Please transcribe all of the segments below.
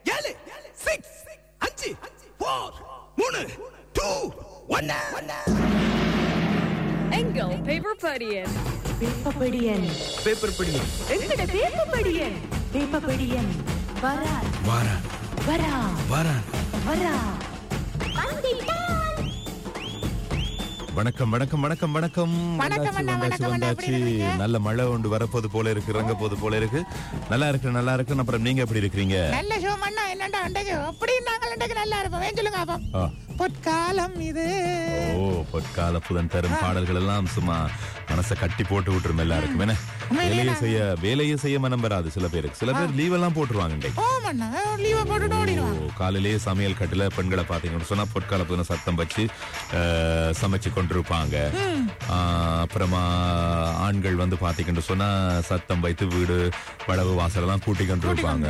ஏழு சிக்ஸ் அஞ்சு ஃபோர் மூணு டூ ஒன்னு எங்கள் பேப்பர் படியன் வேப்பப்படியன் பேப்பர் படி எங்கட வேப்பப்படியன் வேப்பப்படியன் வரா வாரா வரா வாரா வரா வணக்கம் வணக்கம் வணக்கம் வணக்கம் வணக்கம் வந்தாச்சு, அண்ணா, வந்தாச்சு, வணக்கம் அண்ணா, வந்தாச்சு. எப்படி இருக்கீங்க? நல்ல மழை ஒன்று வரப்போது போல இருக்கு இறங்க போது போல இருக்கு நல்லா இருக்கு நல்லா இருக்கு அப்புறம் நீங்க எப்படி இருக்கிறீங்க நல்ல ஷோமண்ணா என்னண்டா அண்டைக்கு அப்படி நாங்கள் அண்டைக்கு நல்லா இருப்போம் ஏன் சொல்லுங்க அப்போ ஆ. பொற்காலம் இது ஓ பொற்கால புதன் தரும் பாடல்கள் எல்லாம் சும்மா மனசை கட்டி போட்டு விட்டுரும் எல்லாருக்கும் என்ன வேலையை செய்ய வேலையை செய்ய மனம் வராது சில பேருக்கு சில பேர் லீவ் எல்லாம் போட்டுருவாங்க இன்றைக்கு. ஓமண்ணா லீவை போட்டுட்டு ஓ, ஓடிடுவாங்க காலையிலேயே சமையல் கட்டுல பெண்களை பாத்தீங்கன்னு சொன்னா பொற்கால புதன சத்தம் வச்சு அஹ், சமைச்சு கொண்டிருப்பாங்க ஆஹ், அப்புறமா ஆண்கள் வந்து பாத்தீங்கன்னு சொன்னா சத்தம் வைத்து வீடு வளவு வாசல் எல்லாம் கூட்டி கொண்டு இருப்பாங்க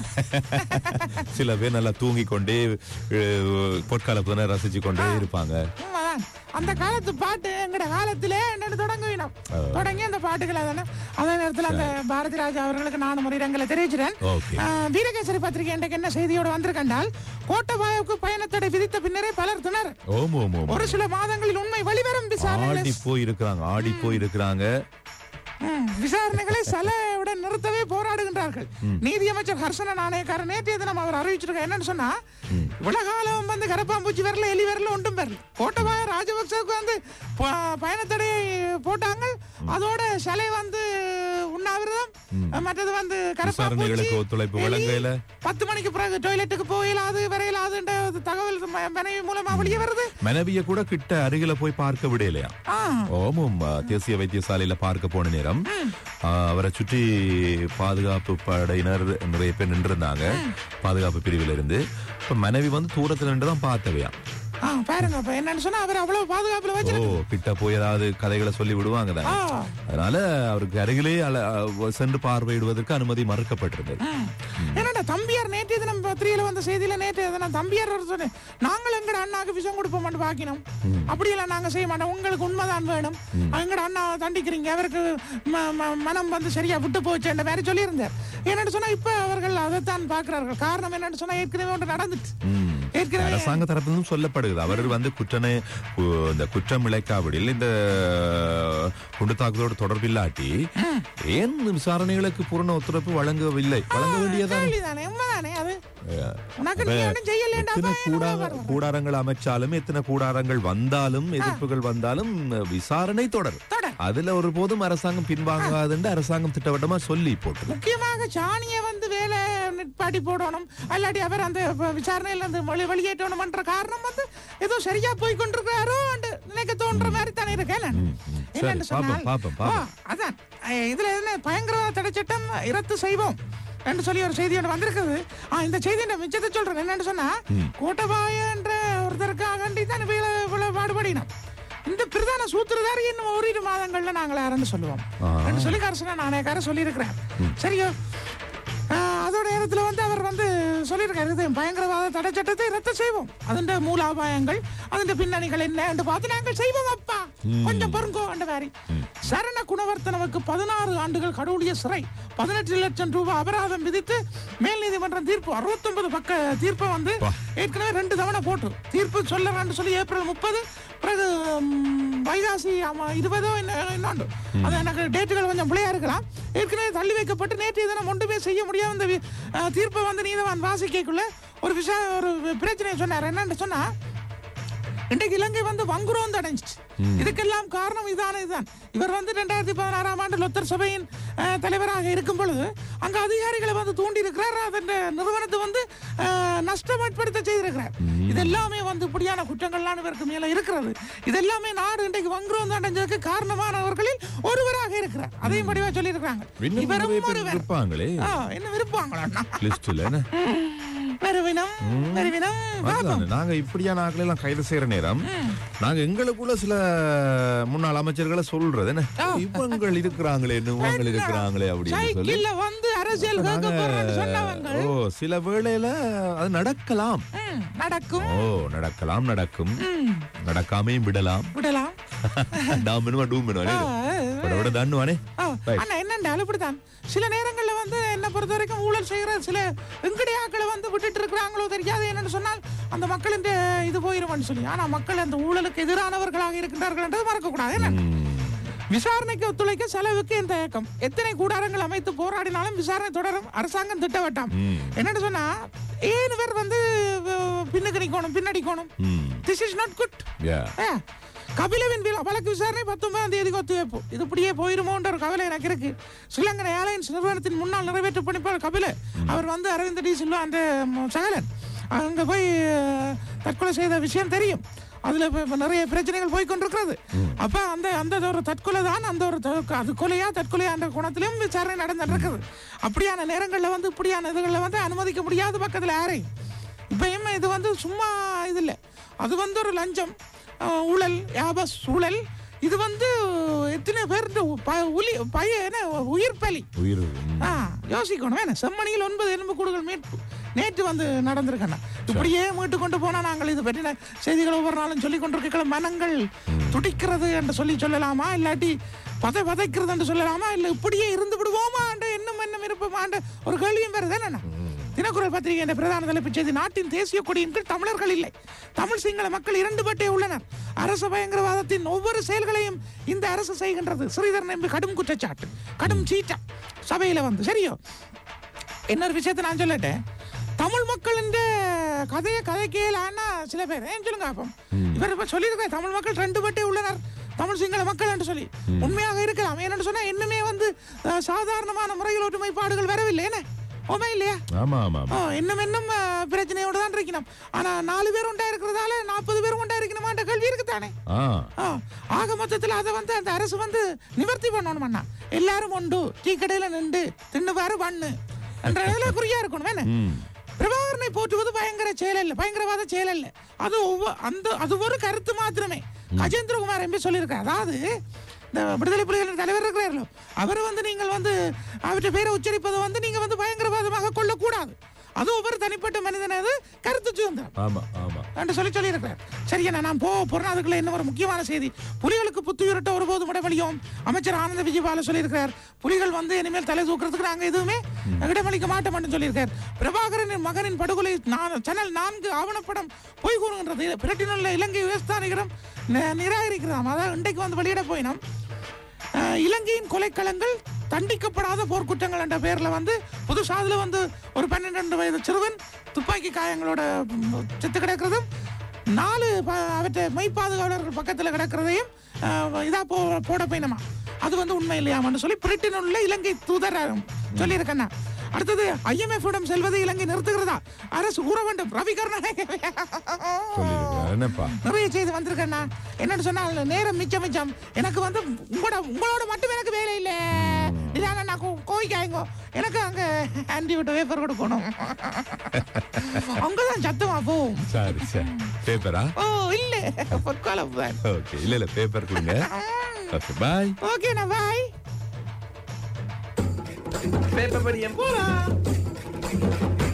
சில பேர் நல்லா தூங்கி கொண்டே அஹ், பொற்கால புதனை ரசிச்சு கொண்டே இருப்பாங்க உண்மைதான். அந்த காலத்து பாட்டு எங்கட காலத்திலே என்னன்னு தொடங்க வேணும் தொடங்கி அந்த பாட்டுகளை தானே அதே நேரத்தில் அந்த பாரதி ராஜா அவர்களுக்கு நானும் ஒரு இடங்களை தெரிவிச்சிட்டேன் ஓகே ஆஹ், வீரகேசரி பத்திரிகை இன்றைக்கு என்ன செய்தியோட வந்திருக்கண்டால் கோட்டபாயவுக்கு பயணத்தடை விதித்த பின்னரே பலர் திணறு ஓம் ஓம் ஓம் ஒரு சில மாதங்களில் உண்மை வெளிவரும் விசாரணைகளை ஆடி போய் இருக்கிறாங்க ஆடி போய் இருக்கிறாங்க ம், விசாரணைகளை சலையுடன் நிறுத்தவே போராடுகின்றார்கள் நீதியமைச்சர் ஹர்ஷன நாணயக்காரர் நேற்றைய தினம் அவர் அறிவிச்சிருக்க என்னன்னு சொன்னா உலகாலம் வந்து கரப்பாம்பூச்சி வரல எலி வரல ஒன்றும் வரல கோட்டபாய ராஜபக்சவுக்கு வந்து ப- பயணத்தடை போட்டாங்க அதோட சிலை வந்து உண்ணாவிரதம் மற்றது வந்து விசாரணைகளுக்கு ஒத்துழைப்பு எலி, வழங்கையில? பத்து மணிக்கு பிறகு டாய்லெட்டுக்கு போயிலாது வரையிலாதுன்ற தகவல் ம- மனைவி மூலமா வெளியே வருது மனைவிய கூட கிட்ட அருகில போய் பார்க்க விடையிலையா ஆ ஓமும் ஆ, தேசிய வைத்தியசாலையில பார்க்க போன நேரம் ஆ, அவரை சுற்றி பாதுகாப்பு படையினர் நிறைய பேர் நின்றிருந்தாங்க பாதுகாப்பு பிரிவில் இருந்து இப்ப மனைவி வந்து தூரத்துல நின்று தான் பார்த்தவையா ஆ, பாருங்க இப்ப என்னன்னு சொன்னா அவர் அவ்வளவு பாதுகாப்புல ஓ வச்சிருக்கு கிட்ட போய் ஏதாவது கதைகளை சொல்லி விடுவாங்க தானே ஆ. அதனால அவருக்கு அருகிலே அல- அ, சென்று பார்வையிடுவதற்கு அனுமதி மறுக்கப்பட்டிருந்தது என்னடா தம்பியார் நேற்றைய தினம் பத்திரிகையில வந்த செய்தியில நேற்றைய தினம் தம்பியார் ஒரு சொன்னேன் நாங்கள் எங்கட அண்ணாக்கு விஷம் கொடுப்போம் பாக்கினோம் அப்படியெல்லாம் நாங்க செய்ய மாட்டோம் உங்களுக்கு உண்மைதான் வேணும் எங்கட அண்ணா தண்டிக்கிறீங்க அவருக்கு ம- ம- மனம் வந்து சரியா விட்டு போச்சு என்ற மாதிரி சொல்லியிருந்தார் என்னன்னு சொன்னா இப்ப அவர்கள் அதைத்தான் பாக்குறார்கள் காரணம் என்னன்னு சொன்னா ஏற்கனவே ஒன்று நடந்துட்டு ம். ஏற்கனவே அரசாங்க தரப்பிலும் சொல்லப்படுகிறது அவர் வந்து குற்றனை கு- இந்த குற்றம் இழைக்காவிடில் இந்த குண்டு தாக்குதலோடு தொடர்பில்லாட்டி ஏன் விசாரணைகளுக்கு பூரண ஒத்துழைப்பு வழங்கவில்லை வழங்க வேண்டியதான் கேள்விதானே உண்மைதானே அது உனக்கு நீ ஒன்றும் செய்யலேண்டா எத்தனை கூடார கூடாரங்கள் அமைச்சாலும் எத்தனை கூடாரங்கள் வந்தாலும் எதிர்ப்புகள் வந்தாலும் விசாரணை தொடரும் தொடர். அதுல ஒரு போதும் அரசாங்கம் பின்வாங்காதுன்னு அரசாங்கம் திட்டவட்டமா சொல்லி போட்டு முக்கியமாக சாணியை வந்து வேலை நிற்பாட்டி போடணும் அல்லாட்டி அவர் அந்த வ- விசாரணையில இருந்து வெளி வெளியேற்றணும்ன்ற காரணம் வந்து ஏதோ சரியா போய் கொண்டிருக்கிறாரோ நினைக்க தோன்ற மாதிரி தானே இருக்கேன் நான். சரி, என்னன்னு பாப்போம், சொன்னால், பாப்போம், ஆ, பாப்போம். அதான் அஹ், இதுல என்ன பயங்கரவாத தடை சட்டம் ரத்து செய்வோம் என்று சொல்லி ஒரு செய்தி ஒன்று வந்திருக்குது ஆ, இந்த செய்தி மிச்சத்தை சொல்றேன் என்னன்னு சொன்னா கோட்டபாய என்ற ஒருத்தருக்காக வேண்டி தான் இவ்வளவு இவ்வளவு பாடுபடினோம் இந்த பிரதான சூத்திரதாரி இன்னும் ஓரிரு மாதங்கள்ல நாங்கள் யாருன்னு சொல்லுவோம் என்று சொல்லி கரசனா நாணயக்கார சொல்லியிருக்கிறேன் சரியோ ஆஹ் அதோட நேரத்துல வந்து அவர் வந்து சொல்லியிருக்காரு இது பயங்கரவாத தடை சட்டத்தை ரத்து செய்வோம் அதன் மூலாபாயங்கள் அதன் பின்னணிகள் என்ன என்று பார்த்து நாங்கள் செய்வோம் அப்பா கொஞ்சம் பொறுங்கோ அந்த மாதிரி சரண குணவர்த்தனவுக்கு பதினாறு ஆண்டுகள் கடவுளிய சிறை பதினெட்டு லட்சம் ரூபாய் அபராதம் விதித்து மேல் நீதிமன்றம் தீர்ப்பு அறுபத்தொன்பது பக்க தீர்ப்பை வந்து ஏற்கனவே ரெண்டு தவணை போட்டு தீர்ப்பு சொல்லலாம்னு சொல்லி ஏப்ரல் முப்பது பிறகு ம், வைகாசி ஆமா, இருபதோ என்ன- இன்னொன்று அது எனக்கு டேட்டுகள் கொஞ்சம் பிள்ளையா இருக்கலாம் ஏற்கனவே தள்ளி வைக்கப்பட்டு நேற்றைய தினம் ஒன்றுமே செய்ய முடியாத இந்த வி- அஹ், தீர்ப்பை வந்து நீதவான் வாசிக்கக்குள்ள ஒரு விஷய ஒரு பிரச்சனை சொன்னார் என்னன்னு சொன்னா இன்றைக்கு இலங்கை வந்து வங்குரோந்து அடைஞ்சிச்சு இதுக்கெல்லாம் காரணம் இதான இதுதான் இவர் வந்து ரெண்டாயிரத்தி பதினாறாம் ஆண்டு லொத்தர் சபையின் அஹ், தலைவராக இருக்கும் பொழுது அங்க அதிகாரிகளை வந்து தூண்டி இருக்கிறார் அதன் நிறுவனத்தை வந்து அஹ், நஷ்டம் ஏற்படுத்த செய்திருக்கிறார் இதெல்லாமே வந்து இப்படியான குற்றங்கள்லாம் இவருக்கு மேல இருக்கிறது இதெல்லாமே நாடு இன்றைக்கு வங்குரோந்து அடைஞ்சதுக்கு காரணமானவர்களில் ஒருவராக இருக்கிறார் அதையும் படிவா சொல்லி இருக்காங்க இன்னும் நிறைய இவரும் பேர் ஒருவர் இருப்பாங்களே ஆ, என்ன விருப்பாங்களா லிஸ்ட்ல என்ன வருவினம் வருவினம் அதுதானே. நாங்க இப்படியான ஆட்களை எல்லாம் கைது செய்யற நேரம் நாங்க எங்களுக்குள்ள சில முன்னாள் அமைச்சர்களை சொல்றது என்ன இவங்கள் இருக்கிறாங்களே இவங்கள் இருக்கிறாங்களே அப்படின்னு சொல்லி சைக்கிள்ல வந்து அரசியல் கேட்க போறேன்னு சொன்னவங்க ஓ சில வேளையில அது நடக்கலாம் ம், நடக்கும் ஓ நடக்கலாம் நடக்கும் நடக்காமையும் விடலாம் விடலாம் டாமினுமா டூமினுவானே விட விட தண்ணுவானே ஆ, Right. ஆனா என்னன்னு ஏன்டாலும் இப்படித்தான் சில நேரங்கள்ல வந்து என்ன பொறுத்த வரைக்கும் ஊழல் செய்யற சில வெங்கடியாக்களை வந்து விட்டுட்டு இருக்கிறாங்களோ தெரியாது என்னன்னு சொன்னால் அந்த மக்களின் இது போயிருமான்னு சொல்லி ஆனா மக்கள் அந்த ஊழலுக்கு எதிரானவர்களாக இருக்கின்றார்கள் என்றது மறக்க கூடாது என்ன விசாரணைக்கு ஒத்துழைக்க செலவுக்கு இந்த இயக்கம் எத்தனை கூடாரங்கள் அமைத்து போராடினாலும் விசாரணை தொடரும் அரசாங்கம் திட்டவட்டம் என்னன்னு சொன்னா ஏழு பேர் வந்து அஹ், பின்னுக்கு நிக்கணும் பின்னடிக்கணும் this is not good Yeah. கபிலவின் வி- வழக்கு விசாரணை பத்தொன்பதாம் தேதி ஒத்திவைப்பு இது இப்படியே போயிருமோன்ற ஒரு கவலை எனக்கு இருக்கு ஸ்ரீலங்கன் ஏர்லைன்ஸ் நிறுவனத்தின் முன்னாள் நிறைவேற்று பணிப்பாளர் கபில அவர் வந்து அரவிந்த் டி சில்வா அந்த ம், சகலன் அங்க போய் அஹ், தற்கொலை செய்த விஷயம் தெரியும் அதுல இப்ப- இப்ப நிறைய பிரச்சனைகள் போய் கொண்டிருக்கிறது அப்ப அந்த அந்த ஒரு தற்கொலை தான் அந்த ஒரு த- அது கொலையா தற்கொலையா என்ற குணத்திலும் விசாரணை நடந்துட்டு இருக்குது அப்படியான நேரங்கள்ல வந்து இப்படியான இதுகளில் வந்து அனுமதிக்க முடியாத பக்கத்துல யாரையும் இப்பயும் இது வந்து சும்மா இது இல்லை அது வந்து ஒரு லஞ்சம் அஹ், ஊழல் யாபஸ் ஊழல் இது வந்து எத்தனை பேர் உலி பய என்ன உயிர் பலி உயிர் ஆ யோசிக்கணும் என்ன செம்மணியில் ஒன்பது எலும்பு கூடுகள் மீட்பு நேற்று வந்து நடந்திருக்கண்ணா இப்படியே மீட்டு கொண்டு போனா நாங்கள் இது பற்றின செய்திகள் ஒவ்வொரு நாளும் சொல்லி கொண்டிருக்கிற மனங்கள் துடிக்கிறது என்று சொல்லி சொல்லலாமா இல்லாட்டி பதை பதைக்கிறது என்று சொல்லலாமா இல்லை இப்படியே இருந்து விடுவோமா என்ற எண்ணம் எண்ணம் இருப்போமான்ற ஒரு கேள்வியும் வருது என்னண்ணா தினக்குரல் பத்திரிகை என்ற பிரதான தலைப்புச் செய்தி நாட்டின் தேசிய கொடியின் கீழ் தமிழர்கள் இல்லை தமிழ் சிங்கள மக்கள் இரண்டு பட்டே உள்ளனர் அரசு பயங்கரவாதத்தின் ஒவ்வொரு செயல்களையும் இந்த அரசு செய்கின்றது ஸ்ரீதரன் என்பது கடும் குற்றச்சாட்டு கடும் சீட்டா சபையில வந்து சரியோ இன்னொரு விஷயத்தை நான் சொல்லட்டேன் தமிழ் மக்களின் கதையை கதைக்கலான்னா சில பேர் ஏன் சொல்லுங்க அப்போ இவர் இப்ப சொல்லியிருக்காரு தமிழ் மக்கள் ரெண்டு பட்டே உள்ளனர் தமிழ் சிங்கள மக்கள் என்று சொல்லி உண்மையாக இருக்கலாம் என்னன்னு சொன்னா இன்னுமே வந்து அஹ், சாதாரணமான முறையில் ஒற்றுமைப்பாடுகள் வரவில்லை என்ன உண்மை இல்லையா ஆமா ஆமா ஆமா ஓ, இன்னும் இன்னும் அஹ், பிரச்சனையோட தான் இருக்கணும் ஆனா நாலு பேர் உண்டா இருக்கிறதால நாற்பது பேர் உண்டா இருக்கணுமான்ற கேள்வி இருக்குதானே ஆ ஆ, ஆக மொத்தத்தில் அதை வந்து அந்த அரசு வந்து நிவர்த்தி பண்ணணும் அண்ணா எல்லாரும் உண்டு டீ கடையில நின்று தின்னு பாரு பண்ணு என்ற இதுல குறியா இருக்கணும் என்ன பிரபாகரனை போற்றுவது பயங்கர செயல் அல்ல பயங்கரவாத செயல் அல்ல அது ஒவ்வொரு அந்த அது ஒரு கருத்து மாத்திரமே கஜேந்திரகுமார் எம்பி சொல்லியிருக்காரு அதாவது இந்த விடுதலை புலிகளின் தலைவர் இருக்கிறார்களோ அவர் வந்து நீங்கள் வந்து அவற்றை பேரை உச்சரிப்பதை வந்து நீங்க வந்து பயங்கரவாதமாக கொள்ளக்கூடாது அது ஒவ்வொரு தனிப்பட்ட மனிதனது கருத்து சுதந்திரம் ஆமா ஆமா என்று சொல்லி சொல்லியிருக்கிறார் சரி என்ன நான் போக போறேன் அதுக்குள்ள என்ன ஒரு முக்கியமான செய்தி புலிகளுக்கு புத்துயிரட்ட ஒருபோதும் இடமளியும் அமைச்சர் ஆனந்த விஜயபால சொல்லியிருக்கிறார் புலிகள் வந்து இனிமேல் தலை தூக்குறதுக்கு நாங்க எதுவுமே இடமளிக்க மாட்டோம் சொல்லியிருக்கார் பிரபாகரனின் மகனின் படுகொலை நான் சேனல் நான்கு ஆவணப்படம் பொய் கூறுகின்றது பிரட்டினுள்ள இலங்கை விவசாயிகளிடம் நி- நிராகரிக்கிறதாம் அதாவது இன்றைக்கு வந்து வெளியிட போயினோம் அஹ், இலங்கையின் கொலைக்களங்கள் தண்டிக்கப்படாத போர்க்குற்றங்கள் என்ற பெயர்ல வந்து புதுசா அதுல வந்து ஒரு பன்னிரெண்டு வயது சிறுவன் துப்பாக்கி காயங்களோட ம், செத்து கிடக்கிறதும் நாலு ப- அவற்றை மெய் பாதுகாவலர்கள் பக்கத்துல கிடக்கிறதையும் அஹ், இதா போ போட போயினமா அது வந்து உண்மை இல்லையாமான்னு சொல்லி பிரிட்டன் உள்ள இலங்கை தூதர் சொல்லியிருக்கேன்னா அடுத்தது IMF இடம் செல்வதை இலங்கை நிறுத்துகிறதா அரசு கூற வேண்டும் ரவி கருணாநிதி சொல்லிருக்கிறார் என்னப்பா நிறைய செய்தி வந்திருக்கேண்ணா என்னன்னு சொன்னால் நேரம் மிச்சம் மிச்சம் எனக்கு வந்து உங்களோட உங்களோட மட்டும் எனக்கு வேலை இல்லை இதாங்க நான் கோ- கோவிக்காயங்கோ எனக்கு அங்க ஆண்டி விட்டு வேப்பர் கொடுக்கணும் அங்கதான் சத்தமா போகும் சரி சரி பேப்பரா ஓ இல்ல பொற்காலம் ஓகே இல்ல இல்ல பேப்பர் கொடுங்க ஓகே பாய் ஓகேண்ணா பாய் பேப்பர் படியம் போலாம்